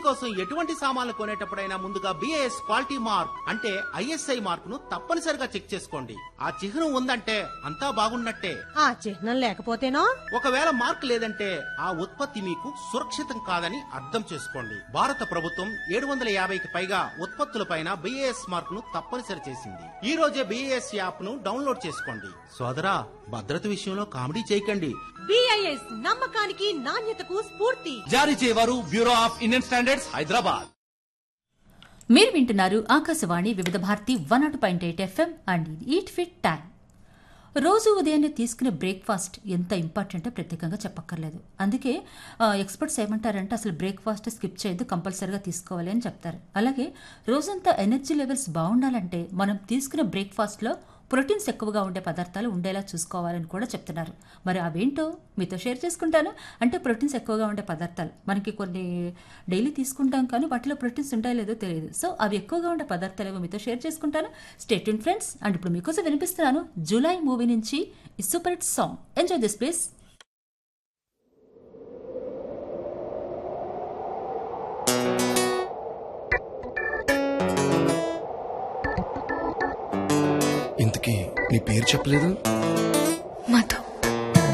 కోసం ఎటువంటి సామాన్లు కొనేటప్పుడైనా ముందుగా బిఏఎస్ క్వాలిటీ మార్క్ అంటే ఐఎస్ఐ మార్క్ ను తప్పనిసరిగా చెక్ చేసుకోండి ఆ చిహ్నం ఉందంటే అంతా బాగున్నట్టే ఆ చిహ్నం లేకపోతేనో ఒకవేళ మార్క్ లేదంటే ఆ ఉత్పత్తి మీకు సురక్షితం కాదని అర్థం చేసుకోండి భారత ప్రభుత్వం ఏడు వందల యాభైకి పైగా ఉత్పత్తులపైన బిఏఎస్ మార్క్ ను తప్పనిసరి చేసింది ఈ రోజే బిఏఎస్ యాప్ ను డౌన్లోడ్ చేసుకోండి సోదరా భద్రత విషయంలో కామెడీ చేయకండి బిఐఎస్ నమ్మకానికి నాణ్యతకు స్ఫూర్తి జారీ చేయవారు bureau of Indian standards Hyderabad మీరు వింటున్నారు Akashvani Vividh Bharati one naught point eight FM and eat fit time రోజు ఉదయాన్నే తీసుకునే బ్రేక్ఫాస్ట్ ఎంత ఇంపార్టెంటో ప్రత్యేకంగా చెప్పక్కర్లేదు అందుకే ఆ, ఎక్స్పర్ట్స్ ఏమంటారంటే అసలు బ్రేక్ఫాస్ట్ స్కిప్ చేయొద్దు కంపల్సరీగా తీసుకోవాలి అని చెప్తారు అలాగే రోజంతా ఎనర్జీ లెవెల్స్ బాగుండాలంటే మనం తీసుకునే బ్రేక్ఫాస్ట్లో ప్రోటీన్స్ ఎక్కువగా ఉండే పదార్థాలు ఉండేలా చూసుకోవాలని కూడా చెప్తున్నారు మరి అవేంటో మీతో షేర్ చేసుకుంటాను అంటే ప్రోటీన్స్ ఎక్కువగా ఉండే పదార్థాలు మనకి కొన్ని డైలీ తీసుకుంటాం కానీ వాటిలో ప్రోటీన్స్ ఉంటాయో లేదో తెలియదు సో అవి ఎక్కువగా ఉండే పదార్థాలు ఏవో మీతో షేర్ చేసుకుంటాను స్టేట్ ఫ్రెండ్స్ అండ్ ఇప్పుడు మీకోసం వినిపిస్తున్నాను జూలై మూవీ నుంచి ఈ super hit song enjoy this please ఇంతకీ నీ పేరు చెప్పలేదు